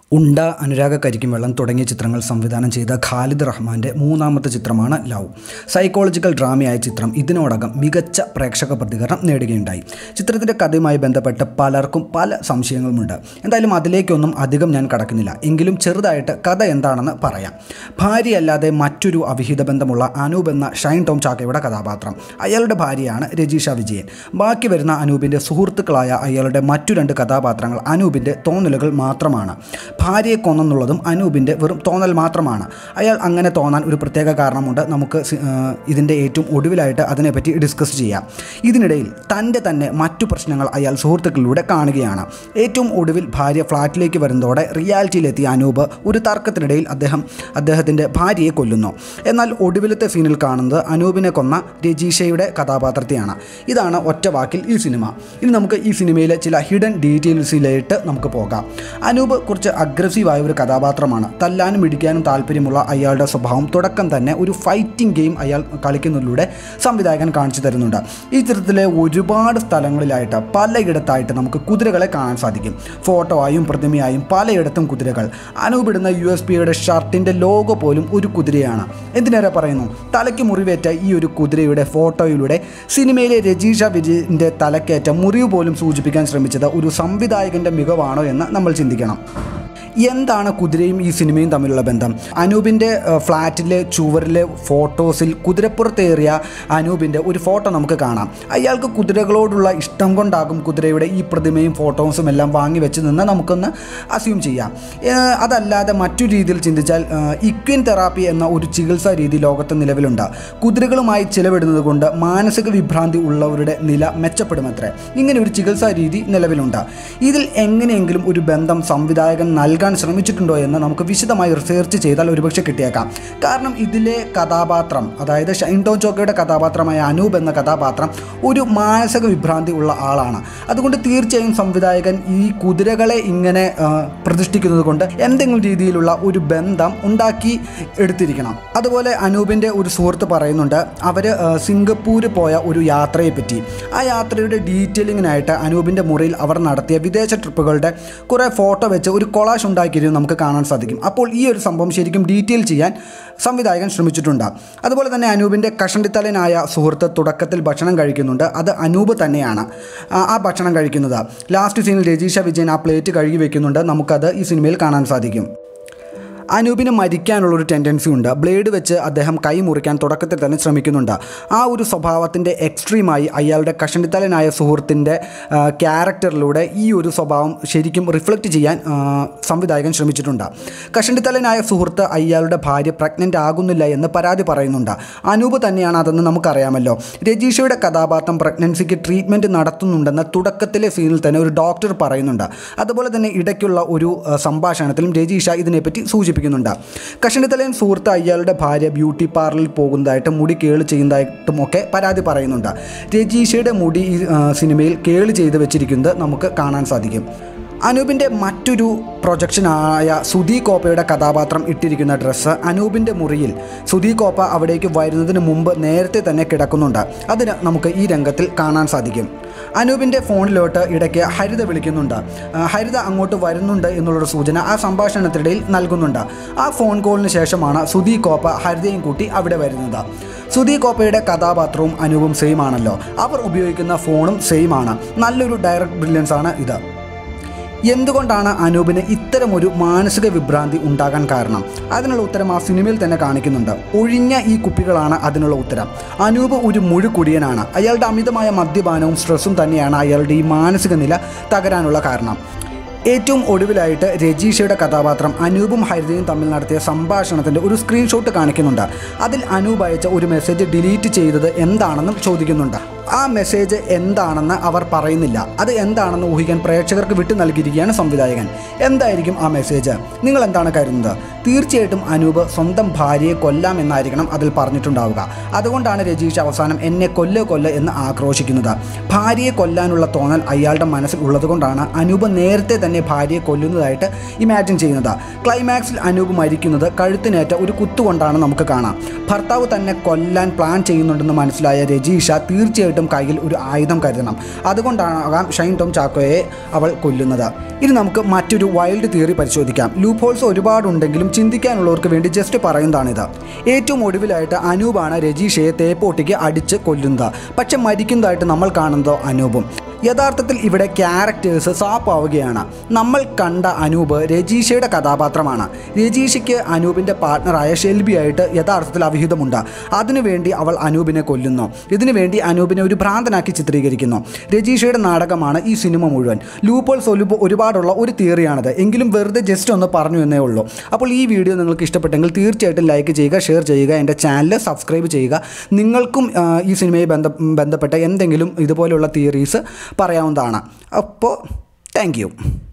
ഉണ്ട അനുരാഗ കരിക്കും വെള്ളം തുടങ്ങിയ ചിത്രങ്ങൾ സംവിധാനം ചെയ്ത ഖാലിദ് റഹ്മാന്റെ മൂന്നാമത്തെ ചിത്രമാണ് ലവ് സൈക്കോളജിക്കൽ ഡ്രാമയായ ചിത്രം ഇതിനോടകം മികച്ച പ്രേക്ഷക പ്രതികരണം നേടുകയുണ്ടായി ചിത്രത്തിൻ്റെ കഥയുമായി ബന്ധപ്പെട്ട് പലർക്കും പല സംശയങ്ങളുമുണ്ട് എന്തായാലും അതിലേക്കൊന്നും അധികം ഞാൻ കടക്കുന്നില്ല എങ്കിലും ചെറുതായിട്ട് കഥ എന്താണെന്ന് പറയാം ഭാര്യയല്ലാതെ മറ്റൊരു അവിഹിത ബന്ധമുള്ള അനൂപ് എന്ന ഷൈൻ ടോം ചാക്കയുടെ കഥാപാത്രം അയാളുടെ ഭാര്യയാണ് രജീഷ വിജയൻ ബാക്കി വരുന്ന അനൂപിൻ്റെ സുഹൃത്തുക്കളായ അയാളുടെ മറ്റു രണ്ട് കഥാപാത്രങ്ങൾ അനൂപിൻ്റെ തോന്നലുകൾ മാത്രമാണ് ഭാര്യയെ കൊന്നെന്നുള്ളതും അനൂപിൻ്റെ വെറും തോന്നൽ മാത്രമാണ് അയാൾ അങ്ങനെ തോന്നാൻ ഒരു പ്രത്യേക കാരണമുണ്ട് നമുക്ക് സി- ആ, ഇതിൻ്റെ ഏറ്റവും ഒടുവിലായിട്ട് അതിനെപ്പറ്റി ഡിസ്കസ് ചെയ്യാം ഇതിനിടയിൽ തൻ്റെ തന്നെ മറ്റു പ്രശ്നങ്ങൾ അയാൾ സുഹൃത്തുക്കളിലൂടെ കാണുകയാണ് ഏറ്റവും ഒടുവിൽ ഭാര്യ ഫ്ലാറ്റിലേക്ക് വരുന്നതോടെ റിയാലിറ്റിയിലെത്തിയ അനൂപ് ഒരു തർക്കത്തിനിടയിൽ അദ്ദേഹം അദ്ദേഹത്തിൻ്റെ ഭാര്യയെ കൊല്ലുന്നു എന്നാൽ ഒടുവിലത്തെ സീനിൽ കാണുന്നത് അനൂപിനെ കൊന്ന രജീഷയുടെ കഥാപാത്രത്തെയാണ് ഇതാണ് ഒറ്റ വാക്കിൽ ഈ സിനിമ ഇനി നമുക്ക് ഈ സിനിമയിലെ ചില ഹിഡൻ ഡീറ്റെയിൽസിലേക്ക് നമുക്ക് പോകാം അനൂപ് കുറച്ച് അഗ്രസീവായ ഒരു കഥാപാത്രമാണ് തല്ലാനും ഇടിക്കാനും താല്പര്യമുള്ള അയാളുടെ സ്വഭാവം തുടക്കം തന്നെ ഒരു ഫൈറ്റിംഗ് ഗെയിം അയാൾ കളിക്കുന്നതിലൂടെ സംവിധായകൻ കാണിച്ചു തരുന്നുണ്ട് ഈ ചിത്രത്തിലെ ഒരുപാട് സ്ഥലങ്ങളിലായിട്ട് പലയിടത്തായിട്ട് നമുക്ക് കുതിരകളെ കാണാൻ സാധിക്കും ഫോട്ടോ ആയും പ്രതിമയായും പലയിടത്തും കുതിരകൾ അനൂപിടുന്ന യു എസ് പിയുടെ ഷർട്ടിൻ്റെ ലോഗോ പോലും ഒരു കുതിരയാണ് എന്തിനേറെ പറയുന്നു തലയ്ക്ക് മുറിവേറ്റ ഈ ഒരു കുതിരയുടെ ഫോട്ടോയിലൂടെ സിനിമയിലെ രജീഷ വിജയൻ്റെ തലക്കേറ്റ മുറിവ് പോലും സൂചിപ്പിക്കാൻ ശ്രമിച്ചത് ഒരു സംവിധായകൻ്റെ മികവാണോ എന്ന് നമ്മൾ ചിന്തിക്കണം എന്താണ് കുതിരയും ഈ സിനിമയും തമ്മിലുള്ള ബന്ധം അനൂപിൻ്റെ ഏഹ്, ഫ്ലാറ്റിലെ ചുവരിലെ ഫോട്ടോസിൽ കുതിരപ്പുറത്തേറിയ അനൂപിൻ്റെ ഒരു ഫോട്ടോ നമുക്ക് കാണാം അയാൾക്ക് കുതിരകളോടുള്ള ഇഷ്ടം കൊണ്ടാകും കുതിരയുടെ ഈ പ്രതിമയും ഫോട്ടോസും എല്ലാം വാങ്ങി വെച്ച് നിന്ന് നമുക്കൊന്ന് അസ്യൂം ചെയ്യാം ഏഹ്, അതല്ലാതെ മറ്റു രീതിയിൽ ചിന്തിച്ചാൽ ഇക്വിൻ തെറാപ്പി എന്ന ഒരു ചികിത്സാ രീതി ലോകത്ത് നിലവിലുണ്ട് കുതിരകളുമായി ചിലവിടുന്നത് കൊണ്ട് മാനസിക വിഭ്രാന്തി ഉള്ളവരുടെ നില മെച്ചപ്പെടുമത്രേ ഇങ്ങനെ ഒരു ചികിത്സാ രീതി നിലവിലുണ്ട് ഇതിൽ എങ്ങനെയെങ്കിലും ഒരു ബന്ധം സംവിധായകൻ നൽകാൻ ശ്രമിച്ചിട്ടുണ്ടോ എന്ന് നമുക്ക് വിശദമായി റിസർച്ച് ചെയ്താൽ ഒരുപക്ഷെ കിട്ടിയേക്കാം കാരണം ഇതിലെ കഥാപാത്രം അതായത് ഷൈൻ ടോൺ ചോക്കയുടെ കഥാപാത്രമായ അനൂപ് എന്ന കഥാപാത്രം ഒരു മാനസിക വിഭ്രാന്തി ഉള്ള ആളാണ് അതുകൊണ്ട് തീർച്ചയായും സംവിധായകൻ ഈ കുതിരകളെ ഇങ്ങനെ ആ, പ്രതിഷ്ഠിക്കുന്നത് കൊണ്ട് എന്തെങ്കിലും രീതിയിലുള്ള ഒരു ബന്ധം ഉണ്ടാക്കി എടുത്തിരിക്കണം അതുപോലെ അനൂപിൻ്റെ ഒരു സുഹൃത്ത് പറയുന്നുണ്ട് അവർ സിംഗപ്പൂര് പോയ ഒരു യാത്രയെ പറ്റി ആ യാത്രയുടെ ഡീറ്റെയിലിങ്ങിനായിട്ട് അനൂപിൻ്റെ മുറിയിൽ അവർ നടത്തിയ വിദേശ ട്രിപ്പുകളുടെ കുറേ ഫോട്ടോ വെച്ച് ഒരു കൊളാഷ് ഉണ്ടാക്കിയിരുന്നു നമുക്ക് കാണാൻ സാധിക്കും അപ്പോൾ ഈ ഒരു സംഭവം ശരിക്കും ഡീറ്റെയിൽ ചെയ്യാൻ സംവിധായകൻ ശ്രമിച്ചിട്ടുണ്ട് അതുപോലെ തന്നെ അനൂപിൻ്റെ കഷണ്ടിത്തലനായ സുഹൃത്ത് തുടക്കത്തിൽ ഭക്ഷണം കഴിക്കുന്നുണ്ട് അത് അനൂപ് തന്നെയാണ് ആ ആ ഭക്ഷണം കഴിക്കുന്നത് ലാസ്റ്റ് സീനിൽ രജീഷ വിജയൻ ആ പ്ലേറ്റ് കഴുകി വെക്കുന്നുണ്ട് നമുക്കത് ഈ സിനിമയിൽ കാണാൻ സാധിക്കും അനൂപിന് മരിക്കാനുള്ള ഒരു ടെൻഡൻസി ഉണ്ട് ബ്ലേഡ് വെച്ച് അദ്ദേഹം കൈ മുറിക്കാൻ തുടക്കത്തിൽ തന്നെ ശ്രമിക്കുന്നുണ്ട് ആ ഒരു സ്വഭാവത്തിൻ്റെ എക്സ്ട്രീമായി അയാളുടെ കഷണ്ടിത്തലനായ സുഹൃത്തിൻ്റെ ആ, ക്യാരക്ടറിലൂടെ ഈ ഒരു സ്വഭാവം ശരിക്കും റിഫ്ലക്റ്റ് ചെയ്യാൻ ആ, സംവിധായകൻ ശ്രമിച്ചിട്ടുണ്ട് കഷണ്ടിത്തലനായ സുഹൃത്ത് അയാളുടെ ഭാര്യ പ്രഗ്നൻ്റ് ആകുന്നില്ല എന്ന് പരാതി പറയുന്നുണ്ട് അനൂപ് തന്നെയാണ് അതെന്ന് നമുക്കറിയാമല്ലോ രജീഷയുടെ കഥാപാത്രം പ്രഗ്നൻസിക്ക് ട്രീറ്റ്മെൻറ്റ് നടത്തുന്നുണ്ടെന്ന് തുടക്കത്തിലെ സീനിൽ തന്നെ ഒരു ഡോക്ടർ പറയുന്നുണ്ട് അതുപോലെ തന്നെ ഇടയ്ക്കുള്ള ഒരു ആ, സംഭാഷണത്തിലും രജീഷ ഇതിനെപ്പറ്റി സൂചിപ്പിക്കുന്നുണ്ട് കഷണിത്തലയൻ സുഹൃത്ത് അയാളുടെ ഭാര്യ ബ്യൂട്ടി പാർലറിൽ പോകുന്നതായിട്ടും മുടി കേള് ചെയ്യുന്നതായിട്ടും ഒക്കെ പരാതി പറയുന്നുണ്ട് രജീഷയുടെ മുടി ഈ ആ, സിനിമയിൽ കേള് ചെയ്ത് വെച്ചിരിക്കുന്നത് നമുക്ക് കാണാൻ സാധിക്കും അനൂപിൻ്റെ മറ്റൊരു പ്രൊജക്ഷനായ സുധി കോപ്പയുടെ കഥാപാത്രം ഇട്ടിരിക്കുന്ന ഡ്രസ്സ് അനൂപിൻ്റെ മുറിയിൽ സുധി കോപ്പ അവിടേക്ക് വരുന്നതിന് മുമ്പ് നേരത്തെ തന്നെ കിടക്കുന്നുണ്ട് അതിന് നമുക്ക് ഈ രംഗത്തിൽ കാണാൻ സാധിക്കും അനൂപിൻ്റെ ഫോണിലോട്ട് ഇടയ്ക്ക് ഹരിത വിളിക്കുന്നുണ്ട് ആ, ഹരിത അങ്ങോട്ട് വരുന്നുണ്ട് എന്നുള്ളൊരു സൂചന ആ സംഭാഷണത്തിനിടയിൽ നൽകുന്നുണ്ട് ആ ഫോൺ കോളിന് ശേഷമാണ് സുധി കോപ്പ ഹരിതയും കൂട്ടി അവിടെ വരുന്നത് സുധി കോപ്പയുടെ കഥാപാത്രവും അനൂപും സെയിം ആണല്ലോ അവർ ഉപയോഗിക്കുന്ന ഫോണും സെയിം ആണ് നല്ലൊരു ഡയറക്ട് ബ്രില്യൻസ് ആണ് ഇത് എന്തുകൊണ്ടാണ് അനൂപിന് ഇത്തരമൊരു മാനസിക വിഭ്രാന്തി ഉണ്ടാകാൻ കാരണം അതിനുള്ള ഉത്തരം ആ സിനിമയിൽ തന്നെ കാണിക്കുന്നുണ്ട് ഒഴിഞ്ഞ ഈ കുപ്പികളാണ് അതിനുള്ള ഉത്തരം അനൂപ് ഒരു മുഴുക്കുടിയനാണ് അയാളുടെ അമിതമായ മദ്യപാനവും സ്ട്രെസ്സും തന്നെയാണ് അയാളുടെ ഈ മാനസിക നില തകരാനുള്ള കാരണം ഏറ്റവും ഒടുവിലായിട്ട് രജീഷയുടെ കഥാപാത്രം അനൂപും ഹരിതയും തമ്മിൽ നടത്തിയ സംഭാഷണത്തിൻ്റെ ഒരു സ്ക്രീൻഷോട്ട് കാണിക്കുന്നുണ്ട് അതിൽ അനൂപ് അയച്ച ഒരു മെസ്സേജ് ഡിലീറ്റ് ചെയ്തത് എന്താണെന്നും ചോദിക്കുന്നുണ്ട് ആ മെസ്സേജ് എന്താണെന്ന് അവർ പറയുന്നില്ല അത് എന്താണെന്ന് ഊഹിക്കാൻ പ്രേക്ഷകർക്ക് വിട്ടു നൽകിയിരിക്കുകയാണ് സംവിധായകൻ എന്തായിരിക്കും ആ മെസ്സേജ് നിങ്ങൾ എന്താണ് കരുതുന്നത് തീർച്ചയായിട്ടും അനൂപ് സ്വന്തം ഭാര്യയെ കൊല്ലാം എന്നായിരിക്കണം അതിൽ പറഞ്ഞിട്ടുണ്ടാവുക അതുകൊണ്ടാണ് രജീഷ് അവസാനം എന്നെ കൊല്ല് കൊല്ല് എന്ന് ആക്രോശിക്കുന്നത് ഭാര്യയെ കൊല്ലാനുള്ള തോന്നൽ അയാളുടെ മനസ്സിൽ ഉള്ളതുകൊണ്ടാണ് അനൂപ് നേരത്തെ തന്നെ ഭാര്യയെ കൊല്ലുന്നതായിട്ട് ഇമാജിൻ ചെയ്യുന്നത് ക്ലൈമാക്സിൽ അനൂപ് മരിക്കുന്നത് കഴുത്തിനേറ്റ ഒരു കുത്തുകൊണ്ടാണ് നമുക്ക് കാണാം ഭർത്താവ് തന്നെ കൊല്ലാൻ പ്ലാൻ ചെയ്യുന്നുണ്ടെന്ന് മനസ്സിലായ രജീഷ തീർച്ചയായിട്ടും കയ്യിൽ ഒരു ആയുധം കരുതണം അതുകൊണ്ടാകാം ഷൈൻ ടോം ചാക്കോയെ അവൾ കൊല്ലുന്നത് ഇനി നമുക്ക് മറ്റൊരു വൈൽഡ് തിയറി പരിശോധിക്കാം ലൂപ്പ് ഹോൾസ് ഒരുപാടുണ്ടെങ്കിലും ചിന്തിക്കാനുള്ളവർക്ക് വേണ്ടി ജസ്റ്റ് പറയുന്നതാണിത് ഏറ്റവും ഒടുവിലായിട്ട് അനൂപാണ് രജീഷയെ തേപ്പോട്ടിക്ക് അടിച്ച് കൊല്ലുന്നത് പക്ഷെ മരിക്കുന്നതായിട്ട് നമ്മൾ കാണുന്നതോ അനൂപും യഥാർത്ഥത്തിൽ ഇവിടെ ക്യാരക്ടേഴ്സ് സാപ്പാവുകയാണ് നമ്മൾ കണ്ട അനൂപ് രജീഷയുടെ കഥാപാത്രമാണ് രജീഷയ്ക്ക് അനൂപിൻ്റെ പാർട്ട്ണറായ ഷെൽബിയായിട്ട് യഥാർത്ഥത്തിൽ അവിഹിതമുണ്ട് അതിനുവേണ്ടി അവൾ അനൂപിനെ കൊല്ലുന്നു ഇതിനുവേണ്ടി അനൂപിനെ ഒരു ഭ്രാന്തനാക്കി ചിത്രീകരിക്കുന്നു രജീഷയുടെ നാടകമാണ് ഈ സിനിമ മുഴുവൻ ലൂപ്പോൾസ് ഒലുപ് ഒരുപാടുള്ള ഒരു തിയറിയാണിത് എങ്കിലും വെറുതെ ജസ്റ്റ് ഒന്ന് പറഞ്ഞു എന്നേ ഉള്ളൂ അപ്പോൾ ഈ വീഡിയോ നിങ്ങൾക്ക് ഇഷ്ടപ്പെട്ടെങ്കിൽ തീർച്ചയായിട്ടും ലൈക്ക് ചെയ്യുക ഷെയർ ചെയ്യുക എൻ്റെ ചാനൽ സബ്സ്ക്രൈബ് ചെയ്യുക നിങ്ങൾക്കും ആ, ഈ സിനിമയെ ബന്ധ ബന്ധപ്പെട്ട എന്തെങ്കിലും ഇതുപോലെയുള്ള തിയറീസ് പറയാവുന്നതാണ് അപ്പോൾ താങ്ക് യു